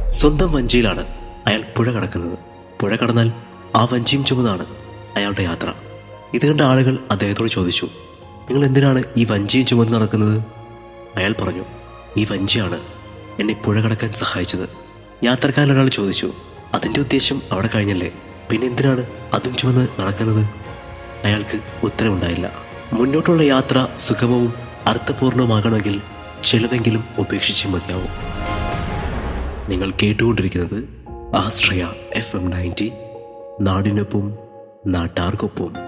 സ്വന്തം വഞ്ചിയിലാണ് അയാൾ പുഴ കടക്കുന്നത് പുഴ കടന്നാൽ ആ വഞ്ചിയും ചുമന്നാണ് അയാളുടെ യാത്ര ഇത് കണ്ട ആളുകൾ അദ്ദേഹത്തോട് ചോദിച്ചു നിങ്ങൾ എന്തിനാണ് ഈ വഞ്ചിയും ചുമന്ന് നടക്കുന്നത് അയാൾ പറഞ്ഞു ഈ വഞ്ചിയാണ് എന്നെ പുഴ കടക്കാൻ സഹായിച്ചത് യാത്രക്കാരൻ ഒരാൾ ചോദിച്ചു അതിന്റെ ഉദ്ദേശം അവിടെ കഴിഞ്ഞല്ലേ പിന്നെ എന്തിനാണ് അതും ചുമന്ന് നടക്കുന്നത് അയാൾക്ക് ഉത്തരവുണ്ടായില്ല മുന്നോട്ടുള്ള യാത്ര സുഗമവും അർത്ഥപൂർണവുമാകണമെങ്കിൽ ചിലതെങ്കിലും ഉപേക്ഷിച്ച് മതിയാവും നിങ്ങൾ കേട്ടുകൊണ്ടിരിക്കുന്നത് ആശ്രയ എഫ് എം നയൻറ്റി നാടിനൊപ്പം നാട്ടാർക്കൊപ്പം